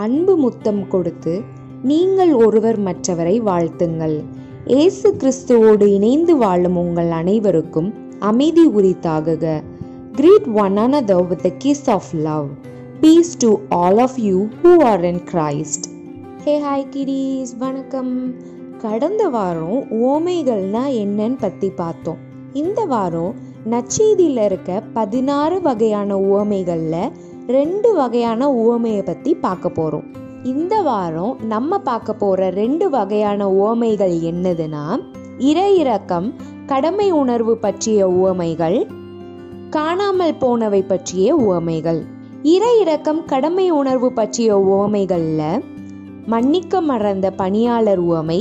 அன்பு முத்தம் கொடுத்து நீங்கள் ஒருவர் மற்றவரை வாழ்த்துங்கள் இயேசு கிறிஸ்துவோடு இணைந்து வாழும் உங்கள் அனைவருக்கும் அமைதி உரித்தாகுக Greet one another with a kiss of love. Peace to all of you who are in Christ. Hey hi kiddies வணக்கம் கடந்த வாரம் ஓமைகள்னா என்னன்னு பற்றி பார்த்தோம் இந்த வாரம் நச்செய்தியில் இருக்க பதினாறு வகையான உவமைகளில் ரெண்டு வகையான உவமையை பற்றி பார்க்க போகிறோம் இந்த வாரம் நம்ம பார்க்க போகிற ரெண்டு வகையான உவமைகள் என்னதுன்னா இறை இரக்கம் கடமை உணர்வு பற்றிய உவமைகள் காணாமல் போனவை பற்றிய உவமைகள் இறை இரக்கம் கடமை உணர்வு பற்றிய உவமைகள்ல மன்னிக்க மறந்த பணியாளர் உவமை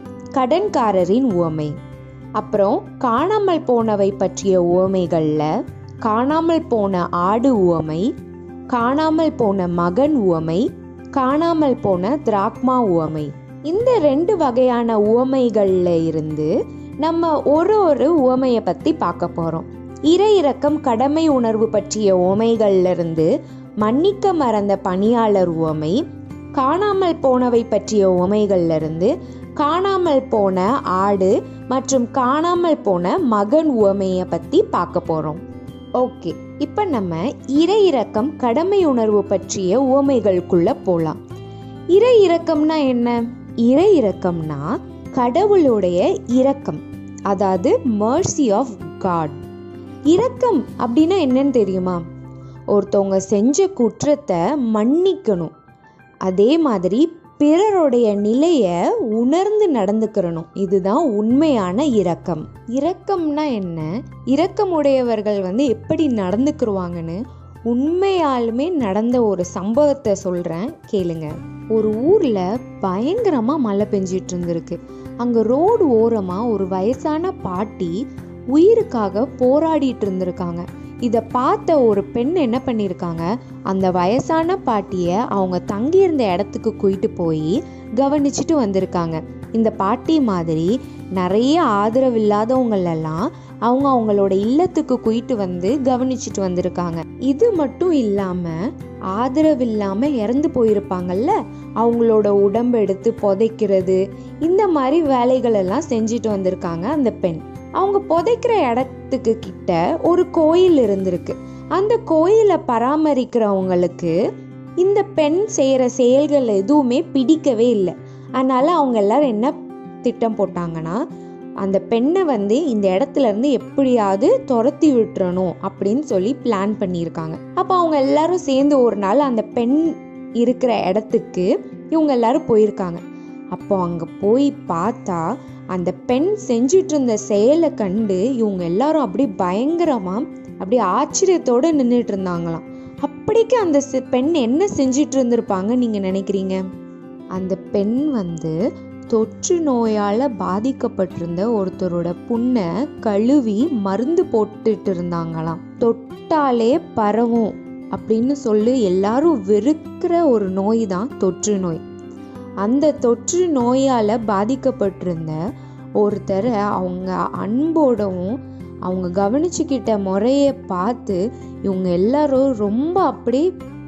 கடன்காரரின் உவமை அப்புறம் காணாமல் போனவை பற்றிய உவமைகள்ல காணாமல் போன ஆடு உவமை காணாமல் போன மகன் உவமை காணாமல் போன திராக்மா உவமை இந்த ரெண்டு வகையான உவமைகள்ல இருந்து நம்ம ஒரு ஒரு உவமையை பத்தி பார்க்க போறோம் இறை இரக்கம் கடமை உணர்வு பற்றிய உவமைகள்ல இருந்து மன்னிக்க மறந்த பணியாளர் உவமை காணாமல் போனவை பற்றிய உவமைகள்ல இருந்து காணாமல் போன ஆடு மற்றும் காணாமல் போன மகன் உவமையை பத்தி பார்க்க போறோம் ஓகே இப்போ நம்ம இறை இரக்கம் கடமை உணர்வு பற்றிய உவமைகளுக்குள்ள போலாம் இறை இரக்கம்னா என்ன இறை இரக்கம்னா கடவுளுடைய இரக்கம் அதாவது மர்சி ஆஃப் காட் இரக்கம் அப்படின்னா என்னன்னு தெரியுமா ஒருத்தவங்க செஞ்ச குற்றத்தை மன்னிக்கணும் அதே மாதிரி பிறருடைய நிலையை உணர்ந்து நடந்துக்கிறணும் இதுதான் உண்மையான இரக்கம் இரக்கம்னா என்ன இரக்கமுடையவர்கள் வந்து எப்படி நடந்துக்கிருவாங்கன்னு உண்மையாலுமே நடந்த ஒரு சம்பவத்தை சொல்கிறேன் கேளுங்க ஒரு ஊரில் பயங்கரமாக மழை பெஞ்சிட்டு இருந்திருக்கு அங்கே ரோடு ஓரமாக ஒரு வயசான பாட்டி உயிருக்காக போராடிட்டு இருந்திருக்காங்க இதை பார்த்த ஒரு பெண் என்ன பண்ணியிருக்காங்க அந்த வயசான பாட்டியை அவங்க தங்கியிருந்த இடத்துக்கு கூயிட்டு போய் கவனிச்சுட்டு வந்திருக்காங்க இந்த பாட்டி மாதிரி நிறைய ஆதரவு இல்லாதவங்களெல்லாம் அவங்க அவங்களோட இல்லத்துக்கு கூயிட்டு வந்து கவனிச்சுட்டு வந்திருக்காங்க இது மட்டும் இல்லாமல் ஆதரவு இல்லாமல் இறந்து போயிருப்பாங்கல்ல அவங்களோட உடம்பு எடுத்து புதைக்கிறது இந்த மாதிரி வேலைகள் எல்லாம் செஞ்சுட்டு வந்திருக்காங்க அந்த பெண் அவங்க புதைக்கிற இடத்துக்கு கிட்ட ஒரு கோயில் இருந்திருக்கு அந்த கோயிலை பராமரிக்கிறவங்களுக்கு இந்த பெண் செய்கிற செயல்கள் எதுவுமே பிடிக்கவே இல்லை அதனால அவங்க எல்லாரும் என்ன திட்டம் போட்டாங்கன்னா அந்த பெண்ணை வந்து இந்த இடத்துல இருந்து எப்படியாவது துரத்தி விட்டுறணும் அப்படின்னு சொல்லி பிளான் பண்ணியிருக்காங்க அப்போ அவங்க எல்லாரும் சேர்ந்து ஒரு நாள் அந்த பெண் இருக்கிற இடத்துக்கு இவங்க எல்லாரும் போயிருக்காங்க அப்போ அங்கே போய் பார்த்தா அந்த பெண் செஞ்சுட்டு இருந்த செயலை கண்டு இவங்க எல்லாரும் அப்படி பயங்கரமா அப்படி ஆச்சரியத்தோட நின்றுட்டு இருந்தாங்களாம் அப்படிக்கு அந்த பெண் என்ன செஞ்சிட்டு இருந்திருப்பாங்க நீங்க நினைக்கிறீங்க அந்த பெண் வந்து தொற்று நோயால் பாதிக்கப்பட்டிருந்த ஒருத்தரோட புண்ணை கழுவி மருந்து போட்டுட்டு இருந்தாங்களாம் தொட்டாலே பரவும் அப்படின்னு சொல்லி எல்லாரும் வெறுக்கிற ஒரு நோய் தான் தொற்று நோய் அந்த தொற்று நோயால் பாதிக்கப்பட்டிருந்த ஒருத்தர் அவங்க அன்போடவும் அவங்க கவனிச்சுக்கிட்ட முறையை பார்த்து இவங்க எல்லாரும் ரொம்ப அப்படி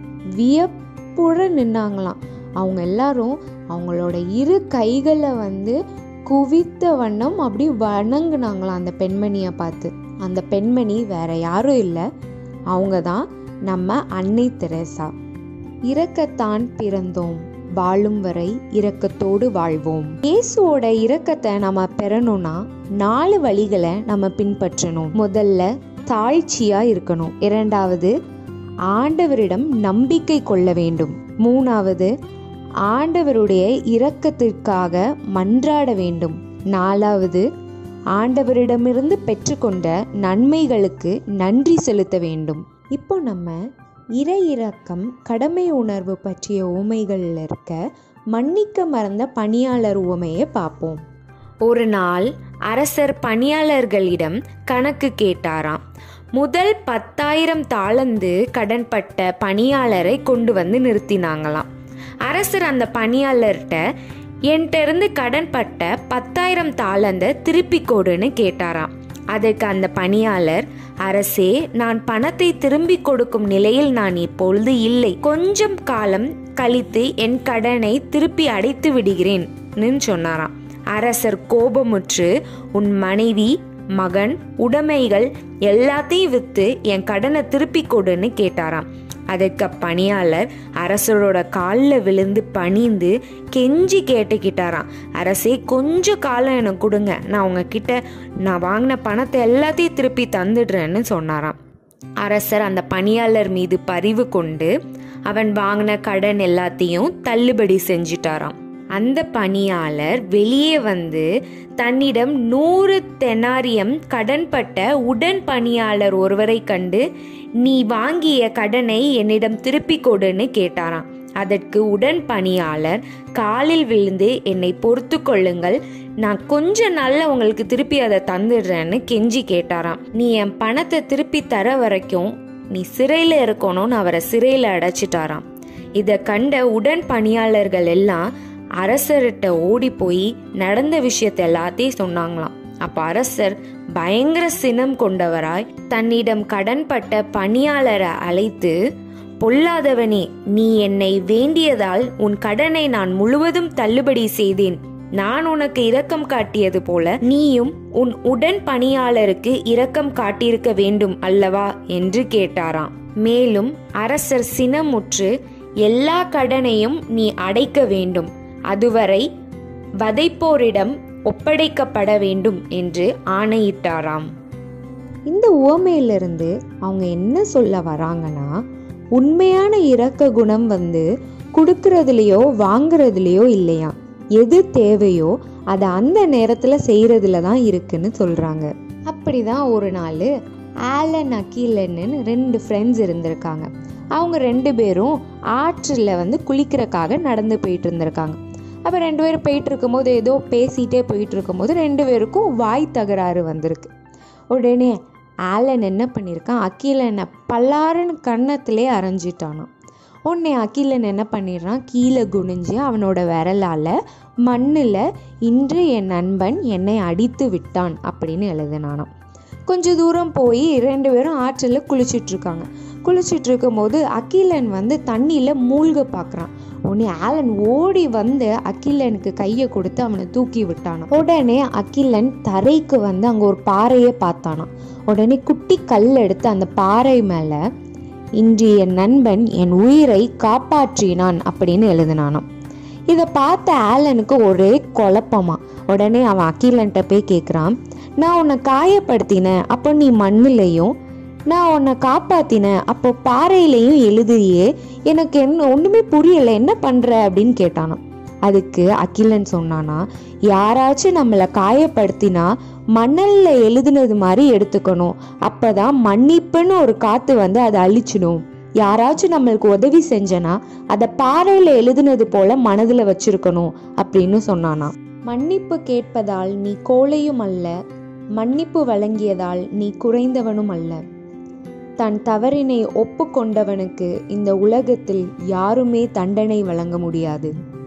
வியப்புற நின்னாங்களாம் அவங்க எல்லாரும் அவங்களோட இரு கைகளை வந்து குவித்த வண்ணம் அப்படி வணங்குனாங்களாம் அந்த பெண்மணியை பார்த்து அந்த பெண்மணி வேற யாரும் இல்லை அவங்க தான் நம்ம அன்னை தெரேசா இரக்கத்தான் பிறந்தோம் வாழும் வரை இரக்கத்தோடு வாழ்வோம் இயேசுவோட இரக்கத்தை நம்ம பெறணும்னா நாலு வழிகளை நம்ம பின்பற்றணும் முதல்ல தாழ்ச்சியா இருக்கணும் இரண்டாவது ஆண்டவரிடம் நம்பிக்கை கொள்ள வேண்டும் மூணாவது ஆண்டவருடைய இரக்கத்திற்காக மன்றாட வேண்டும் நாலாவது ஆண்டவரிடமிருந்து பெற்றுக்கொண்ட நன்மைகளுக்கு நன்றி செலுத்த வேண்டும் இப்போ நம்ம இறை இரக்கம் கடமை உணர்வு பற்றிய உவமைகளில் இருக்க மன்னிக்க மறந்த பணியாளர் உவமையை பார்ப்போம் ஒரு நாள் அரசர் பணியாளர்களிடம் கணக்கு கேட்டாராம் முதல் பத்தாயிரம் தாளந்து கடன்பட்ட பணியாளரை கொண்டு வந்து நிறுத்தினாங்களாம் அரசர் அந்த பணியாளர்கிட்ட என்கிட்ட இருந்து கடன்பட்ட பத்தாயிரம் தாளந்த திருப்பி கொடுன்னு கேட்டாராம் அதற்கு அந்த பணியாளர் அரசே நான் பணத்தை திரும்பி கொடுக்கும் நிலையில் நான் இப்பொழுது இல்லை கொஞ்சம் காலம் கழித்து என் கடனை திருப்பி அடைத்து விடுகிறேன் சொன்னாராம் அரசர் கோபமுற்று உன் மனைவி மகன் உடைமைகள் எல்லாத்தையும் வித்து என் கடனை திருப்பி கொடுன்னு கேட்டாராம் அதுக்கு பணியாளர் அரசரோட காலில் விழுந்து பணிந்து கெஞ்சி கேட்டுக்கிட்டாராம் அரசே கொஞ்சம் காலம் எனக்கு கொடுங்க நான் உங்ககிட்ட நான் வாங்கின பணத்தை எல்லாத்தையும் திருப்பி தந்துடுறேன்னு சொன்னாராம் அரசர் அந்த பணியாளர் மீது பரிவு கொண்டு அவன் வாங்கின கடன் எல்லாத்தையும் தள்ளுபடி செஞ்சிட்டாராம் அந்த பணியாளர் வெளியே வந்து தன்னிடம் நூறு தெனாரியம் கடன்பட்ட உடன் பணியாளர் ஒருவரை கண்டு நீ வாங்கிய கடனை என்னிடம் திருப்பி கொடுன்னு கேட்டாராம் அதற்கு உடன் பணியாளர் காலில் விழுந்து என்னை பொறுத்து கொள்ளுங்கள் நான் கொஞ்ச நாள்ல உங்களுக்கு திருப்பி அதை தந்துடுறேன்னு கெஞ்சி கேட்டாராம் நீ என் பணத்தை திருப்பி தர வரைக்கும் நீ சிறையில் இருக்கணும்னு அவரை சிறையில் அடைச்சிட்டாராம் இதை கண்ட உடன் பணியாளர்கள் எல்லாம் அரசர்கிட்ட ஓடி போய் நடந்த விஷயத்தை எல்லாத்தையும் சொன்னாங்களாம் அப்ப அரசர் பயங்கர சினம் கொண்டவராய் தன்னிடம் கடன்பட்ட பணியாளரை அழைத்து பொல்லாதவனே நீ என்னை வேண்டியதால் உன் கடனை நான் முழுவதும் தள்ளுபடி செய்தேன் நான் உனக்கு இரக்கம் காட்டியது போல நீயும் உன் உடன் பணியாளருக்கு இரக்கம் காட்டியிருக்க வேண்டும் அல்லவா என்று கேட்டாராம் மேலும் அரசர் சினமுற்று எல்லா கடனையும் நீ அடைக்க வேண்டும் அதுவரை வதைப்போரிடம் ஒப்படைக்கப்பட வேண்டும் என்று ஆணையிட்டாராம் இந்த உவமையிலிருந்து அவங்க என்ன சொல்ல வராங்கன்னா உண்மையான இரக்க குணம் வந்து கொடுக்கறதுலையோ வாங்குறதுலையோ இல்லையா எது தேவையோ அதை அந்த நேரத்தில் செய்கிறதுல தான் இருக்குன்னு சொல்கிறாங்க அப்படிதான் ஒரு நாள் ஆலன் அக்கீலன்னு ரெண்டு ஃப்ரெண்ட்ஸ் இருந்திருக்காங்க அவங்க ரெண்டு பேரும் ஆற்றில் வந்து குளிக்கிறக்காக நடந்து போயிட்டு இருந்திருக்காங்க அப்போ ரெண்டு பேரும் போயிட்டு இருக்கும்போது ஏதோ பேசிகிட்டே போயிட்டு இருக்கும்போது ரெண்டு பேருக்கும் வாய் தகராறு வந்திருக்கு உடனே ஆலன் என்ன பண்ணியிருக்கான் அக்கீலனை பல்லாருன்னு கன்னத்திலே அரைஞ்சிட்டானான் உடனே அகிலன் என்ன பண்ணிடுறான் கீழே குனிஞ்சு அவனோட விரலால் மண்ணில் இன்று என் நண்பன் என்னை அடித்து விட்டான் அப்படின்னு எழுதினானாம் கொஞ்ச தூரம் போய் ரெண்டு பேரும் ஆற்றில் குளிச்சுட்டு இருக்காங்க குளிச்சுட்டு இருக்கும்போது அகிலன் வந்து தண்ணியில் மூழ்க பார்க்குறான் உடனே ஆலன் ஓடி வந்து அகிலனுக்கு கையை கொடுத்து அவனை தூக்கி விட்டானான் உடனே அகிலன் தரைக்கு வந்து அங்கே ஒரு பாறையை பார்த்தானான் உடனே குட்டி கல் எடுத்து அந்த பாறை மேலே இன்று என் நண்பன் என் உயிரை காப்பாற்றினான் அப்படின்னு எழுதினானாம் இதை பார்த்த ஆலனுக்கு ஒரே குழப்பமா உடனே அவன் அகிலன்ட்ட போய் கேட்குறான் நான் உன்னை காயப்படுத்தினேன் அப்போ நீ மண்ணிலையும் நான் உன்னை காப்பாத்தினேன் அப்போ பாறையிலையும் எழுதியே எனக்கு என்ன ஒன்றுமே புரியலை என்ன பண்ணுற அப்படின்னு கேட்டானாம் அதுக்கு அகிலன் சொன்னானா யாராச்சும் நம்மளை காயப்படுத்தினா மணல்ல எழுதுனது மாதிரி எடுத்துக்கணும் அப்பதான் மன்னிப்புன்னு ஒரு காத்து வந்து அதை அழிச்சிடும் யாராச்சும் நம்மளுக்கு உதவி செஞ்சனா அதை பாறையில எழுதுனது போல மனதுல வச்சிருக்கணும் அப்படின்னு சொன்னானா மன்னிப்பு கேட்பதால் நீ கோழையும் அல்ல மன்னிப்பு வழங்கியதால் நீ குறைந்தவனும் அல்ல தன் தவறினை ஒப்புக்கொண்டவனுக்கு இந்த உலகத்தில் யாருமே தண்டனை வழங்க முடியாது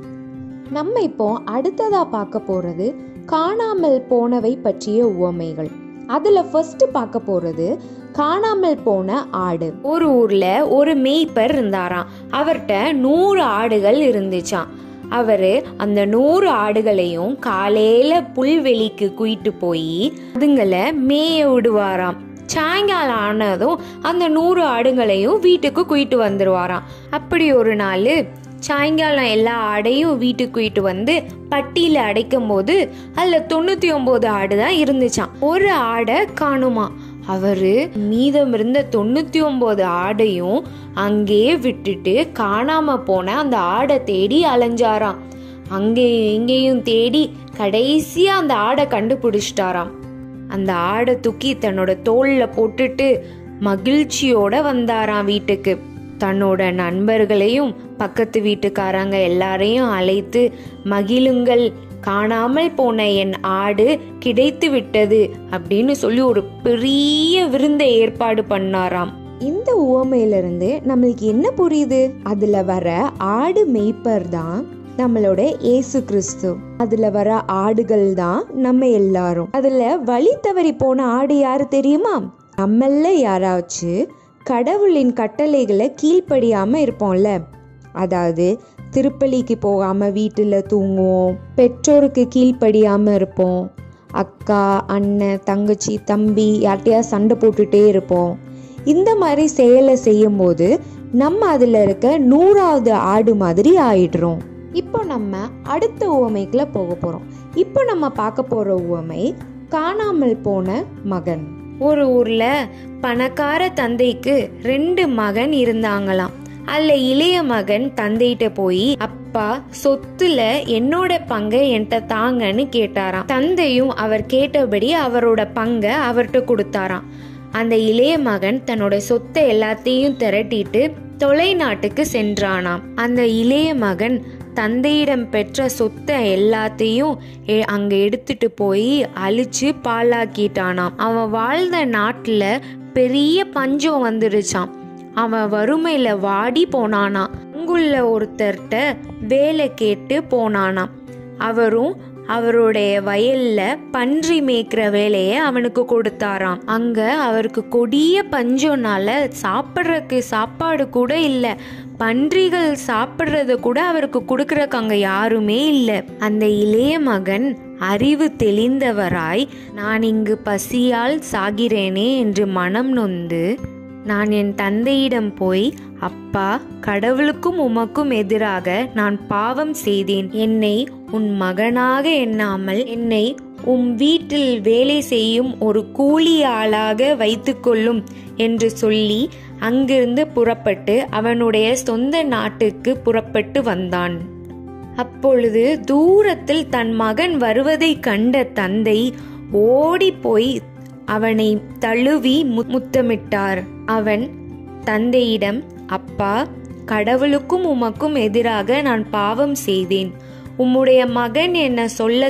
நம்ம இப்போ அடுத்ததா பார்க்க போறது காணாமல் போனவை பற்றிய உவமைகள் அதுல ஃபர்ஸ்ட் பார்க்க போறது காணாமல் போன ஆடு ஒரு ஊர்ல ஒரு மேய்ப்பர் இருந்தாராம் அவர்கிட்ட நூறு ஆடுகள் இருந்துச்சாம் அவரு அந்த நூறு ஆடுகளையும் காலையில புல்வெளிக்கு குயிட்டு போய் அதுங்களை மேய விடுவாராம் சாயங்காலம் ஆனதும் அந்த நூறு ஆடுகளையும் வீட்டுக்கு குயிட்டு வந்துருவாராம் அப்படி ஒரு நாள் சாயங்காலம் எல்லா ஆடையும் வீட்டுக்கு குயிட்டு வந்து பட்டியில அடைக்கும் போது அதுல தொண்ணூத்தி ஒன்பது ஆடு தான் இருந்துச்சாம் ஒரு ஆடை காணுமா அவரு மீதம் இருந்த தொண்ணூத்தி ஒன்பது ஆடையும் அங்கேயே விட்டுட்டு காணாம போன அந்த ஆடை தேடி அலைஞ்சாராம் அங்கேயும் இங்கேயும் தேடி கடைசியா அந்த ஆடை கண்டுபிடிச்சிட்டாராம் அந்த ஆடை தூக்கி தன்னோட தோல்ல போட்டுட்டு மகிழ்ச்சியோட வந்தாராம் வீட்டுக்கு தன்னோட நண்பர்களையும் பக்கத்து வீட்டுக்காரங்க எல்லாரையும் அழைத்து மகிழுங்கள் காணாமல் போன என் ஆடு கிடைத்து விட்டது அப்படின்னு சொல்லி ஒரு பெரிய விருந்தை ஏற்பாடு பண்ணாராம் இந்த உவமையிலிருந்து நம்மளுக்கு என்ன புரியுது அதுல வர ஆடு மேய்ப்பர் தான் நம்மளோட ஏசு கிறிஸ்து அதுல வர ஆடுகள் தான் நம்ம எல்லாரும் அதுல வழி தவறி போன ஆடு யாரு தெரியுமா நம்மள யாராச்சும் கடவுளின் கட்டளைகளை கீழ்ப்படியாம இருப்போம்ல அதாவது திருப்பலிக்கு போகாமல் வீட்டில் தூங்குவோம் பெற்றோருக்கு கீழ்ப்படியாமல் இருப்போம் அக்கா அண்ணன் தங்கச்சி தம்பி யார்கிட்டயா சண்டை போட்டுட்டே இருப்போம் இந்த மாதிரி செயலை செய்யும்போது நம்ம அதில் இருக்க நூறாவது ஆடு மாதிரி ஆயிடுறோம் இப்போ நம்ம அடுத்த உவமைக்குள்ள போக போகிறோம் இப்போ நம்ம பார்க்க போகிற உவமை காணாமல் போன மகன் ஒரு ஊர்ல பணக்கார தந்தைக்கு ரெண்டு மகன் இருந்தாங்களாம் அதுல இளைய மகன் தந்தைகிட்ட போய் அப்பா சொத்துல என்னோட பங்கை என்கிட்ட தாங்கன்னு கேட்டாராம் தந்தையும் அவர் கேட்டபடி அவரோட பங்கை அவர்கிட்ட கொடுத்தாராம் அந்த இளைய மகன் தன்னோட சொத்தை எல்லாத்தையும் திரட்டிட்டு தொலைநாட்டுக்கு சென்றானாம் அந்த இளைய மகன் தந்தையிடம் பெற்ற சொத்தை எல்லாத்தையும் எ- அங்க எடுத்துட்டு போய் அழிச்சு பாழாக்கிட்டானாம் அவன் வாழ்ந்த நாட்டுல பெரிய பஞ்சம் வந்துடுச்சாம் அவன் வறுமையில வாடி போனானாம் அங்குள்ள ஒருத்தர்கிட்ட வேலை கேட்டு போனானாம் அவரும் அவருடைய வயல்ல பன்றி மேய்க்கிற வேலையை அவனுக்கு கொடுத்தாராம் அங்க அவருக்கு கொடிய பஞ்சம்னால சாப்பிட்றதுக்கு சாப்பாடு கூட இல்லை பன்றிகள் சாப்பிட்றத கூட அவருக்கு கொடுக்கறக்கு அங்க யாருமே இல்லை அந்த இளைய மகன் அறிவு தெளிந்தவராய் நான் இங்கு பசியால் சாகிறேனே என்று மனம் நொந்து நான் என் தந்தையிடம் போய் அப்பா கடவுளுக்கும் உமக்கும் எதிராக நான் பாவம் செய்தேன் என்னை உன் மகனாக எண்ணாமல் என்னை உம் வீட்டில் வேலை செய்யும் ஒரு கூலி ஆளாக வைத்துக்கொள்ளும் என்று சொல்லி அங்கிருந்து புறப்பட்டு அவனுடைய சொந்த நாட்டுக்கு புறப்பட்டு வந்தான் அப்பொழுது தூரத்தில் தன் மகன் வருவதை கண்ட தந்தை ஓடி போய் அவனை தழுவி மு- முத்தமிட்டார் அவன் தந்தையிடம் அப்பா கடவுளுக்கும் உமக்கும் எதிராக நான் பாவம் செய்தேன் உம்முடைய மகன் என்ன சொல்ல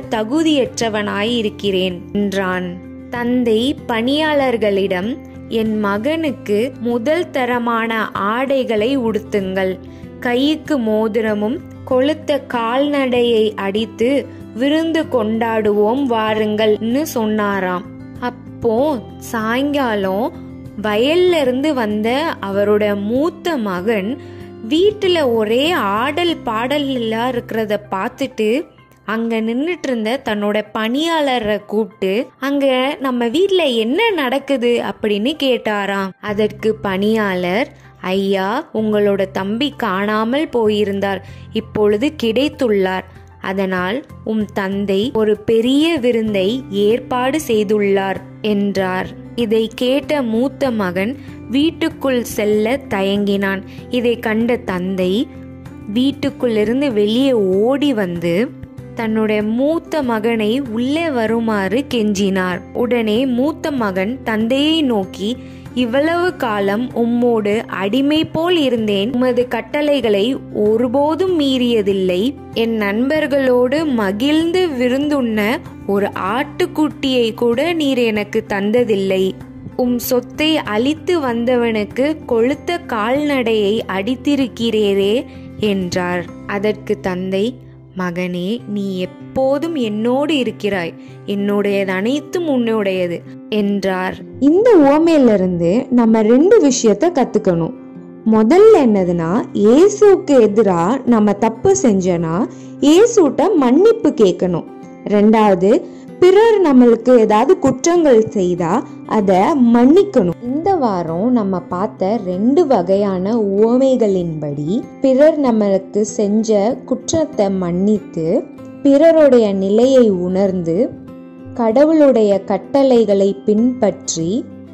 தகுதியற்றவனாயிருக்கிறேன் என்றான் தந்தை பணியாளர்களிடம் என் மகனுக்கு முதல் தரமான ஆடைகளை உடுத்துங்கள் கைக்கு மோதிரமும் கொளுத்த கால்நடையை அடித்து விருந்து கொண்டாடுவோம் வாருங்கள்னு சொன்னாராம் அப்போ சாயங்காலம் வயல்ல இருந்து வந்த அவரோட மூத்த மகன் வீட்டுல ஒரே ஆடல் பாடல் எல்லாம் இருக்கிறத பார்த்துட்டு அங்க நின்னுட்டு இருந்த தன்னோட பணியாளரை கூப்பிட்டு அங்க நம்ம வீட்ல என்ன நடக்குது அப்படின்னு கேட்டாராம் அதற்கு பணியாளர் ஐயா உங்களோட தம்பி காணாமல் போயிருந்தார் இப்பொழுது கிடைத்துள்ளார் அதனால் உம் தந்தை ஒரு பெரிய விருந்தை ஏற்பாடு செய்துள்ளார் என்றார் இதை கேட்ட மூத்த மகன் வீட்டுக்குள் செல்ல தயங்கினான் இதை கண்ட தந்தை வீட்டுக்குள்ளிருந்து வெளியே ஓடி வந்து தன்னுடைய மூத்த மகனை உள்ளே வருமாறு கெஞ்சினார் உடனே மூத்த மகன் தந்தையை நோக்கி இவ்வளவு காலம் உம்மோடு அடிமை போல் இருந்தேன் உமது கட்டளைகளை ஒருபோதும் மீறியதில்லை என் நண்பர்களோடு மகிழ்ந்து விருந்துண்ண ஒரு ஆட்டுக்குட்டியை கூட நீர் எனக்கு தந்ததில்லை உம் சொத்தை அழித்து வந்தவனுக்கு கொளுத்த கால்நடையை அடித்திருக்கிறீரே என்றார் அதற்கு தந்தை மகனே நீ எப்போதும் என்னோடு இருக்கிறாய் என்னுடையது அனைத்தும் உன்னுடையது என்றார் இந்த உவமையிலிருந்து நம்ம ரெண்டு விஷயத்த கத்துக்கணும் முதல்ல என்னதுன்னா இயேசுக்கு எதிராக நம்ம தப்பு செஞ்சோன்னா இயேசுட்ட மன்னிப்பு கேட்கணும் ரெண்டாவது பிறர் நம்மளுக்கு ஏதாவது குற்றங்கள் செய்தா அதை மன்னிக்கணும் இந்த வாரம் நம்ம பார்த்த ரெண்டு வகையான உவமைகளின்படி பிறர் நம்மளுக்கு செஞ்ச குற்றத்தை மன்னித்து பிறருடைய நிலையை உணர்ந்து கடவுளுடைய கட்டளைகளை பின்பற்றி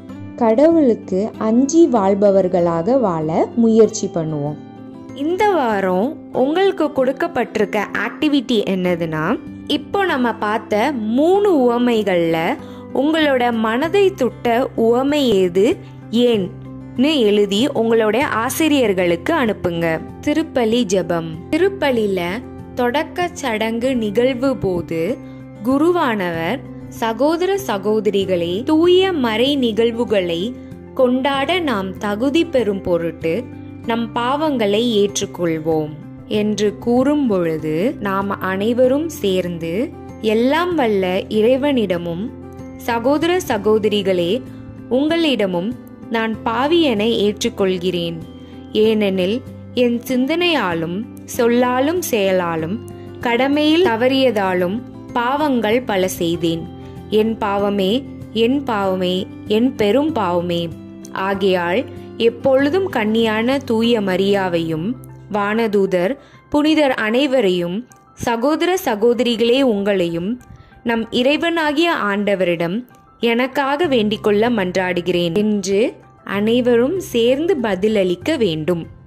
கடவுளுக்கு அஞ்சி வாழ்பவர்களாக வாழ முயற்சி பண்ணுவோம் இந்த வாரம் உங்களுக்கு கொடுக்கப்பட்டிருக்க ஆக்டிவிட்டி என்னதுன்னா இப்போ நம்ம பார்த்த மூணு உவமைகள்ல உங்களோட மனதை தொட்ட உவமை ஏது ஏன்னு எழுதி உங்களுடைய ஆசிரியர்களுக்கு அனுப்புங்க திருப்பலி ஜெபம் திருப்பலியில தொடக்க சடங்கு நிகழ்வு போது குருவானவர் சகோதர சகோதரிகளே தூய மறை நிகழ்வுகளை கொண்டாட நாம் தகுதி பெறும் பொருட்டு நம் பாவங்களை ஏற்றுக்கொள்வோம் என்று கூறும் பொழுது நாம் அனைவரும் சேர்ந்து எல்லாம் வல்ல இறைவனிடமும் சகோதர சகோதரிகளே உங்களிடமும் நான் பாவியனை ஏற்றுக்கொள்கிறேன் ஏனெனில் என் சிந்தனையாலும் சொல்லாலும் செயலாலும் கடமையில் தவறியதாலும் பாவங்கள் பல செய்தேன் என் பாவமே என் பாவமே என் பெரும் பாவமே ஆகையால் எப்பொழுதும் கன்னியான தூய மரியாவையும் வானதூதர் புனிதர் அனைவரையும் சகோதர சகோதரிகளே உங்களையும் நம் இறைவனாகிய ஆண்டவரிடம் எனக்காக வேண்டிக்கொள்ள மன்றாடுகிறேன் என்று அனைவரும் சேர்ந்து பதிலளிக்க வேண்டும்